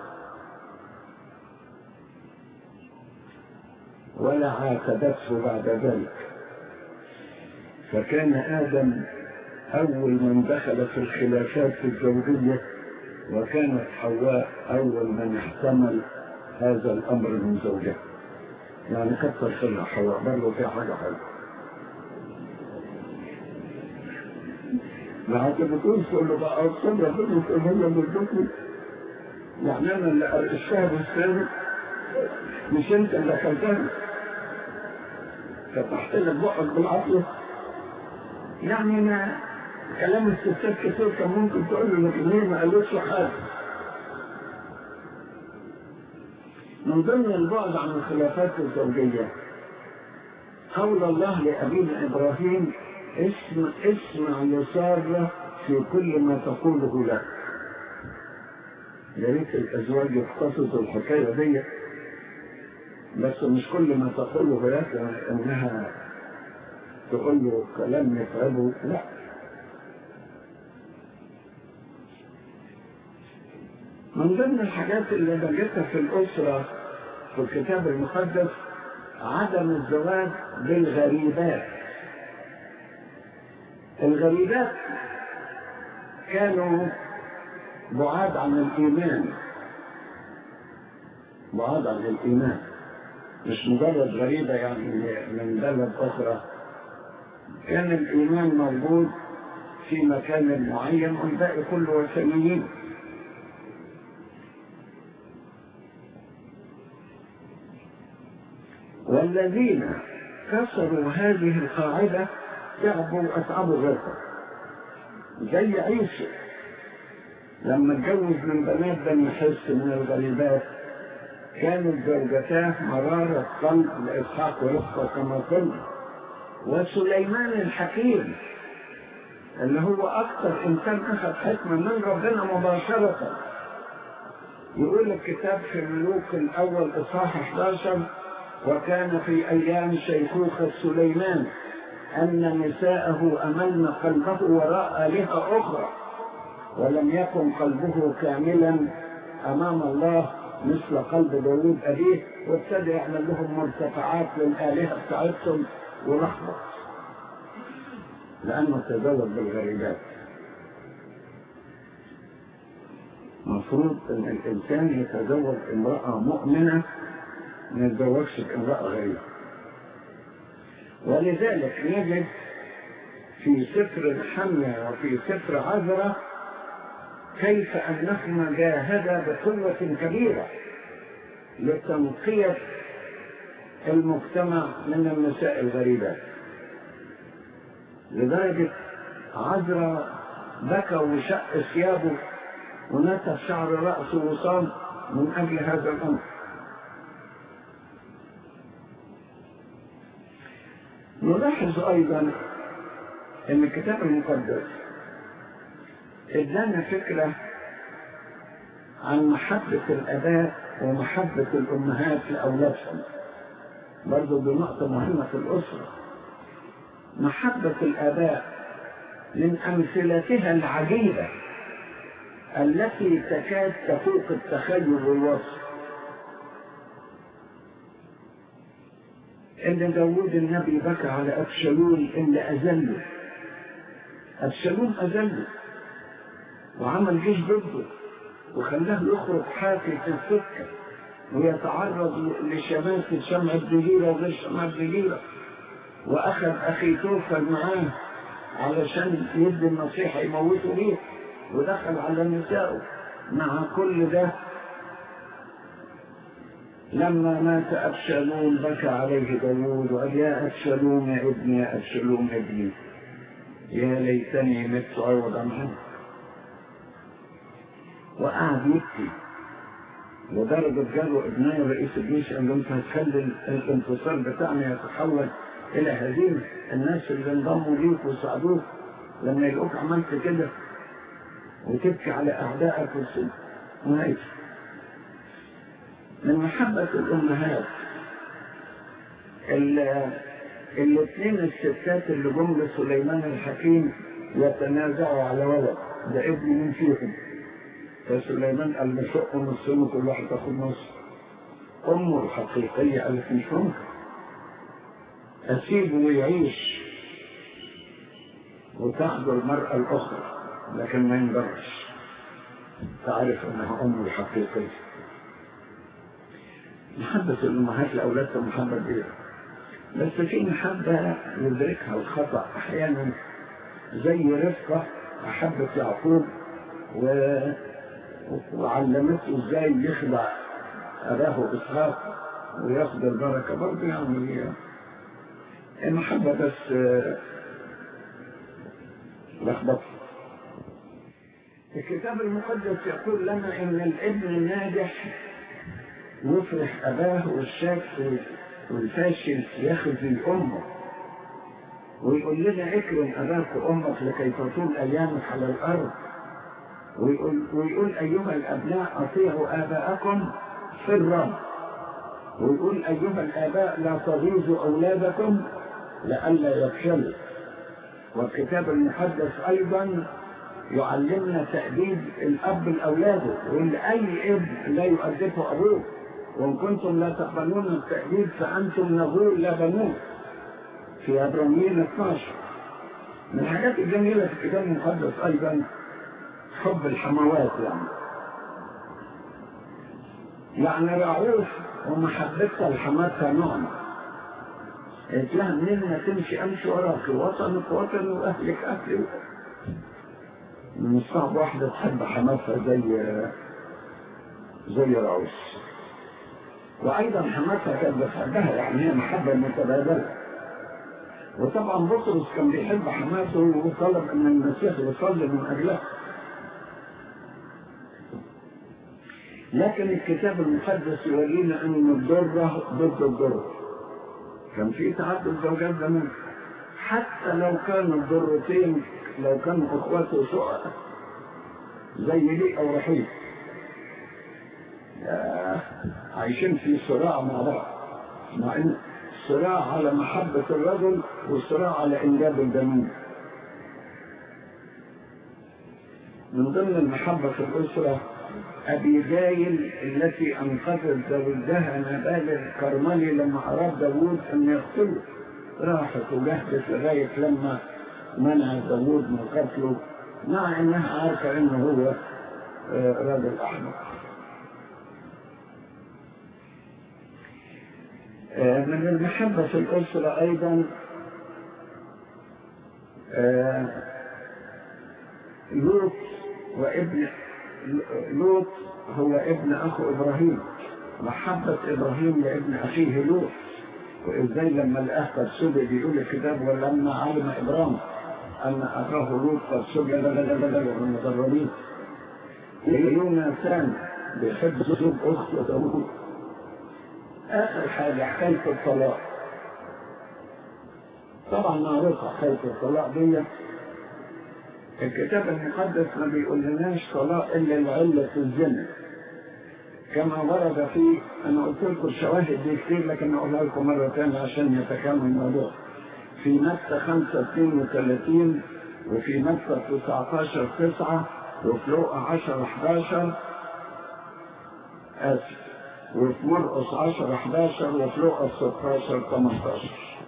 ولا عاتبته بعد ذلك فكان آدم أول من دخل في الخلافات الزوجية وكانت حواء أول من احتمل هذا الأمر من زوجها يعني كتر خيرها حواء برضه فيها حاجة حلوة لحد بتقول تقول له بقى أصلا ربنا تقول هي اللي ادتني يعني أنا اللي الشهر الثاني مش أنت اللي أكلتها فتحت لك بقك بالعافية يعني ما كلام الستات كتير كان ممكن تقول له لكن هي ما قالتش حاجة من ضمن البعد عن الخلافات الزوجية قول الله لأبينا إبراهيم اسمع, اسمع لسارة في كل ما تقوله لك يا ريت الأزواج يختصصوا الحكاية دي بس مش كل ما تقوله لك إنها تقول له كلام يتعبه لا من ضمن الحاجات اللي بجدها في الأسرة في الكتاب المقدس عدم الزواج بالغريبات الغريبات كانوا بعاد عن الإيمان بعاد عن الإيمان مش مجرد غريبة يعني من بلد أخرى كان الإيمان موجود في مكان معين والباقي كله وثنيين والذين كسروا هذه القاعدة تعبوا أتعبوا غيرهم زي عيسى لما اتجوز من بنات بني حس من الغريبات كانت زوجتاه مرارة قلب لإسحاق ورفقة كما قلنا وسليمان الحكيم اللي هو أكثر إنسان أخذ حكمة من ربنا مباشرة يقول الكتاب في ملوك الأول إصحاح 11 وكان في أيام شيخوخة سليمان أن نساءه أملن قلبه وراء آلهة أخرى ولم يكن قلبه كاملا أمام الله مثل قلب داوود أبيه وابتدى يعمل لهم مرتفعات للآلهة بتاعتهم ولخبط لأنه تزوج بالغريبات مفروض أن الإنسان يتزوج امرأة مؤمنة ما يتزوجش بامرأة غريبة ولذلك نجد في سفر الحمية وفي سفر عذرة كيف أنهما جاهدا بقوة كبيرة لتنقية المجتمع من النساء الغريبات لدرجة عذرة بكى وشق ثيابه ونتف شعر رأسه وصام من أجل هذا الأمر نلاحظ أيضا أن الكتاب المقدس ادانا فكرة عن محبة الآباء ومحبة الأمهات لأولادهم برضو دي نقطة مهمة في الأسرة محبة الآباء من أمثلتها العجيبة التي تكاد تفوق التخيل والوصف إن داوود النبي بكى على أبشالوم اللي أذله أبشالوم أذله وعمل جيش ضده وخلاه يخرج حافي في السكة ويتعرض لشماتة شمع الدجيرة وغير شمع الدجيرة وأخذ أخي توفل معاه علشان يدي النصيحة يموته بيه ودخل على نسائه مع كل ده لما مات أبشالوم بكى عليه داوود وقال يا أبشالوم يا ابني يا أبشالوم ابني يا ليتني مت عوضا عنك وقعد يبكي لدرجة جاله ابنائي رئيس الجيش قال له انت هتخلي الانتصار بتاعنا يتحول الى هزيمة الناس اللي انضموا ليك وساعدوك لما يلقوك عملت كده وتبكي على اعدائك والسن وهيك من محبة الامهات الاثنين الستات اللي جم لسليمان الحكيم يتنازعوا على ولد ده ابن مين فيهم فسليمان قال نشق نصين كل واحد تاخد نص امه الحقيقيه قالت مش ممكن اسيبه ويعيش وتاخده المراه الاخرى لكن ما ينبغيش تعرف انها امه الحقيقيه محبة الأمهات لأولادها محبة كبيرة بس في محبة يدركها الخطأ أحيانا زي رفقة أحبت يعقوب و... وعلمته ازاي يخدع اباه اسحاق وياخد البركه برضه يعني المحبه بس لخبطه الكتاب المقدس يقول لنا ان الابن الناجح يفرح أباه والشاك والفاشل يخزي أمه ويقول لنا اكرم أباك وأمك لكي تطول أيامك على الأرض ويقول, ويقول أيها الأبناء أطيعوا آباءكم في الرب ويقول أيها الآباء لا تغيظوا أولادكم لئلا يفشلوا والكتاب المقدس أيضا يعلمنا تأديب الأب لأولاده يقول أي ابن لا يؤدبه أبوه وإن كنتم لا تقبلون التأديب فأنتم نغول لا بنون في عبرانيين 12 من الحاجات الجميلة في الكتاب المقدس أيضا حب الحموات يعني يعني رعوف ومحبتها لحماتها نعمة قلت لها منين ما تمشي امشي وراك وطنك وطني واهلك اهلي من الصعب واحدة تحب حماتها زي زي رعوس وايضا حماتها كانت بتحبها يعني هي محبة متبادلة وطبعا بطرس كان بيحب حماته وطلب ان المسيح يصلي من اجلها لكن الكتاب المقدس يورينا ان الضرة ضد الضرة كان في تعدد زوجات زمان حتى لو كانوا الضرتين لو كانوا اخواته شقق زي لي او رحيل عايشين في صراع مع بعض مع ان صراع على محبة الرجل وصراع على انجاب الجنين من ضمن المحبة في الأسرة أبي جايل التي أنقذت زوجها نبال الكرملي لما أراد داوود أن يقتله راحت وجهدت لغاية لما منع داوود من قتله مع أنها عارفة أنه هو راجل أحمق من المحبة في الأسرة أيضا لوط وابن لوط هو ابن اخو ابراهيم محبة ابراهيم لابن اخيه لوط وازاي لما لقاه قد سبي بيقول الكتاب ولما علم ابراهيم ان اخاه لوط قد سبي لا لا لا لا المضررين يوناثان بيحب زوج اخته داوود اخر حاجة حكاية الطلاق طبعا معروفة حكاية الطلاق دي الكتاب المقدس ما بيقولناش طلاق الا لعلة الزنا كما ورد في انا قلت لكم الشواهد دي كتير لكن اقولها لكم مرة ثانية عشان يتكامل الموضوع في متى 5 32 وفي متى 19 9 وفي لوقا 10 11 اسف وفي مرقس 10 11 وفي لوقا 16 18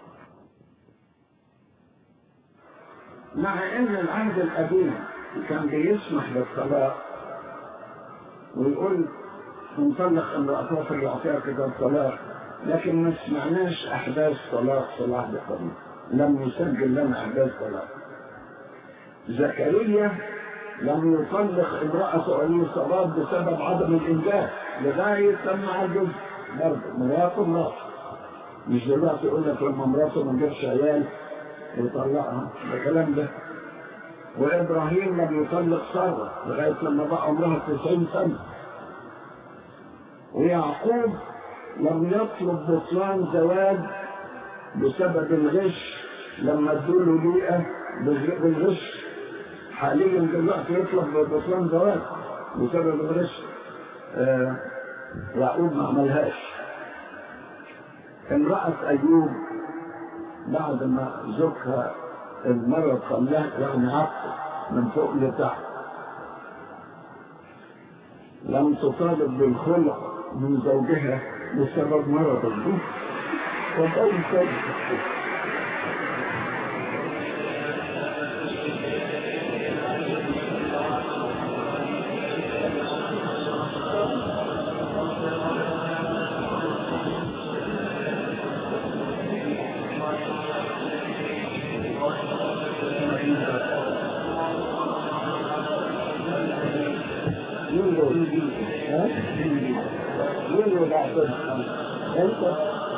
مع ان العهد القديم كان بيسمح بالطلاق ويقول نطلق امرأته في اللي اعطيها كده الطلاق لكن ما سمعناش احداث طلاق في العهد القديم لم يسجل لنا احداث طلاق زكريا لم يطلق امرأته اليصابات بسبب عدم الانجاب لغاية لما عجز برضه مراته مراته مش دلوقتي يقول لك لما مراته ما جابش عيال يطلقها ده كلام ده وابراهيم لم يطلق ساره لغايه لما بقى عمرها 90 سنه ويعقوب لم يطلب بطلان زواج بسبب الغش لما ادوا له ليئه بالغش حاليا دلوقتي يطلب بطلان زواج بسبب الغش آه يعقوب ما عملهاش امرأة أيوب بعد ما زوجها المرض خلاه يعني عقل من فوق لتحت لم تطالب بالخلق من زوجها بسبب مرض الجوع وضعي صدق يقولوا بعضهم انت